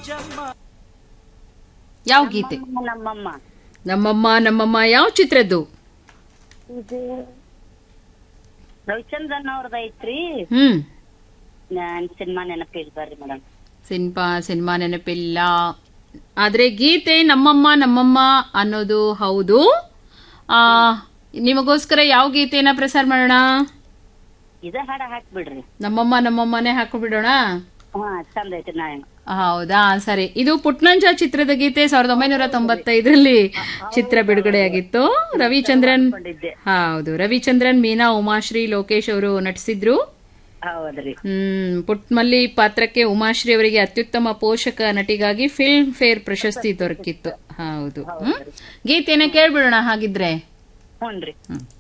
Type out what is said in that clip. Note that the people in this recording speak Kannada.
ಯಾವ ಗೀತೆ ನಮ್ಮಮ್ಮ ನಮ್ಮಮ್ಮ ನಮ್ಮಮ್ಮ ಯಾವ ಚಿತ್ರದ್ದು ಇದು ರವಿಚಂದ್ರನ್ ಅವ್ರದ್ದು ಐತ್ರಿ ಹ್ಮ್ ನಾನ್ ಸಿನಿಮಾ ನೆನಪಿಲ್ ಬರ್ರಿ ಮೇಡಮ್ ಸಿನಿಮಾ ಸಿನಿಮಾ ನೆನಪಿಲ್ಲ ಆದ್ರೆ ಗೀತೆ ನಮ್ಮಮ್ಮ ನಮ್ಮಮ್ಮ ಅನ್ನೋದು ಹೌದು ಆ ನಿಮಗೋಸ್ಕರ ಯಾವ ಗೀತೆನ ಪ್ರಸಾರ ಮಾಡೋಣ ಇದ ಹಾಡ ಹಾಕ್ಬಿಡ್ರಿ ನಮ್ಮಮ್ಮ ನಮ್ಮಮ್ಮನೇ ಹಾಕೊಂಡ್ಬಿಡೋಣ ಹಾ ಚಂದ ಐತಿ ನಾಳೆ ಹೌದಾ ಸರಿ ಇದು ಪುಟ್ನಂಜ ಚಿತ್ರದ ಗೀತೆ ಸಾವಿರದ ಒಂಬೈನೂರ ತೊಂಬತ್ತೈದರಲ್ಲಿ ಚಿತ್ರ ಬಿಡುಗಡೆಯಾಗಿತ್ತು ರವಿಚಂದ್ರನ್ ಕೊಂಡಿದ್ದೆ ಹೌದು ರವಿಚಂದ್ರನ್ ಮೀನಾ ಉಮಾಶ್ರೀ ಲೋಕೇಶ್ ಅವರು ನಟಿಸಿದ್ರು ಹೌದ್ರಿ ಹ್ಮ್ ಪುಟ್ಮಲ್ಲಿ ಪಾತ್ರಕ್ಕೆ ಉಮಾಶ್ರೀ ಅವರಿಗೆ ಅತ್ಯುತ್ತಮ ಪೋಷಕ ನಟಿಗಾಗಿ ಫಿಲ್ಮ್ ಫೇರ್ ಪ್ರಶಸ್ತಿ ದೊರಕಿತ್ತು ಹೌದು ಹ್ಮ್ ಗೀತೆನ ಕೇಳ್ಬಿಡೋಣ ಹಾಗಿದ್ರೆ ಹ್ಞೂನ್ರಿ ಹ್ಮ್